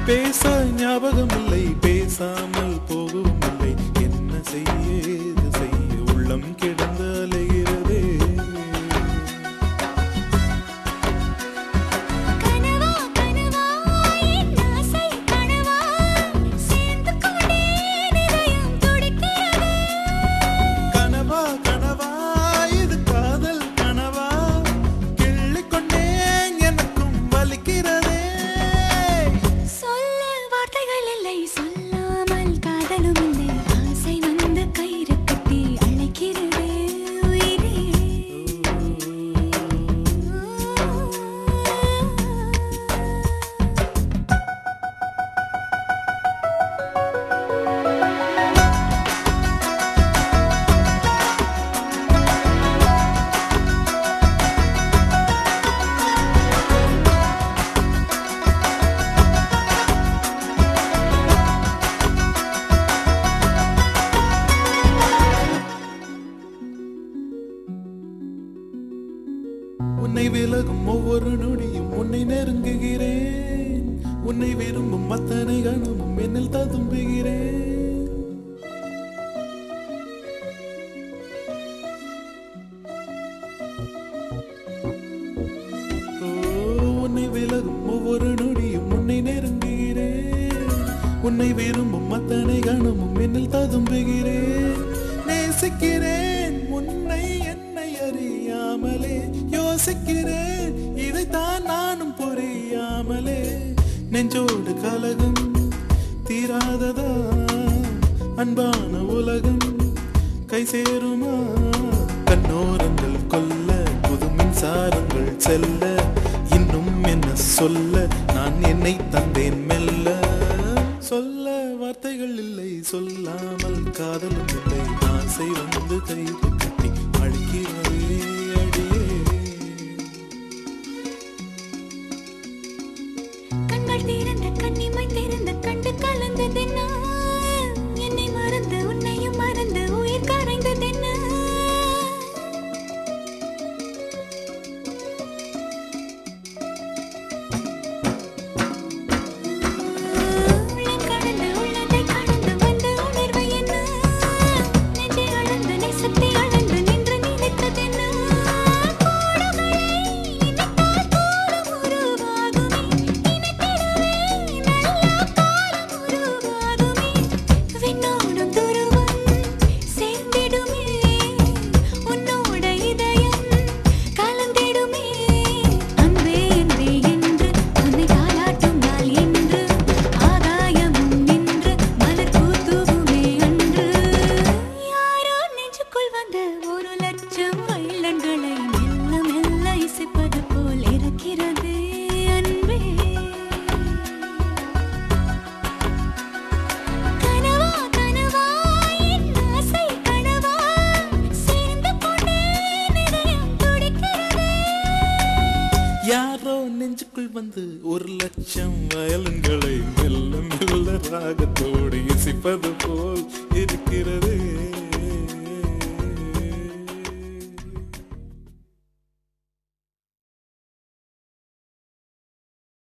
பேச ஞாபகம் இல்லை பேசாமல் போகவும் இல்லை என்ன செய்ய ஏது செய்ய உள்ளம் கிடந்து அலைகிறதே கனவா கனவா என் ஆசை கனவா சேர்ந்து கொண்டே இதயம் துடிக்கிறதே கனவா கனவா இது காதல் கனவா கிள்ளிக்கொண்டேன் எனக்கும் வலிக்கிறதே சொல்ல வார்த்தைகள் இல்லை சொல்லாமல் காதலும் இல்லை ஆசை வந்து கயிறு கட்டி அழைக்கிறதே உயிரே உன்னை விலகும் ஒவ்வொரு நொடியும் உன்னை நெருங்குகிறேன் உன்னை விரும்பும் அத்தனை கணமும் என்னில் ததும்புகிறேன் ஓ, உன்னை விலகும் ஒவ்வொரு நொடியும் உன்னை நெருங்குகிறேன் உன்னை விரும்பும் அத்தனை கணமும் என்னில் ததும்புகிறேன் நேசிக்கிறேன் உன்னை என்னை அறியாமலே யோசிக்கிறேன் இதைத்தான் நானும் புரியாமலே நெஞ்சோடு கலகம் தீராததா அன்பான உலகம் கை சேருமா கண்ணோரங்கள் கொல்ல புது மின்சாரங்கள் செல்ல இன்னும் என்ன சொல்ல நான் என்னை தந்தேன் மெல்ல சொல்ல வார்த்தைகள் இல்லை சொல்லாமல் காதலும் இல்லை ஆசை வந்து கைது கட்டி அழிக்கிறதே அடியே கண்கள் திறந்த கண்ணிமை திறந்த கண்டு கலந்ததென்ன என்னை மறந்து உன்னையும் மறந்து உயிர் கரைந்ததென்ன உள்ளம் கடந்து உள்ளத்தை கடந்து வந்த உணர்வு என்ன நெஞ்சை அளந்து நேசத்தை அளந்து நின்று நினைத்ததென்ன கோடுகளை நினைத்தால் போதும் உருவாகுமே நினைத்திடுவே நல்ல காலம் உருவாகுமே விண்ணோடும் துருவம் சேர்ந்திடுமே உன்னோட இதயம் கலந்திடுமே அன்பே அன்பே என்று உன்னை தாலாட்டும் நாள் என்று ஆகாயமும் நின்று மலர் பூத்துவுமே அன்று யாரோ நெஞ்சுக்குள் வந்த ஒரு லட்சம் வெள்ளங்களை மெல்ல மெல்ல இசைப்பது போல் இருக்கிறது அன்பே கனவா கனவா என் ஆசை கனவா சேர்ந்து கொண்டே இதயம் துடிக்கிறதே யாரோ நெஞ்சுக்குள் வந்து ஒரு லட்சம் வயலன்களை மெல்ல மெல்ல ராகத்தோடு இசைப்பது போல் இருக்கிறது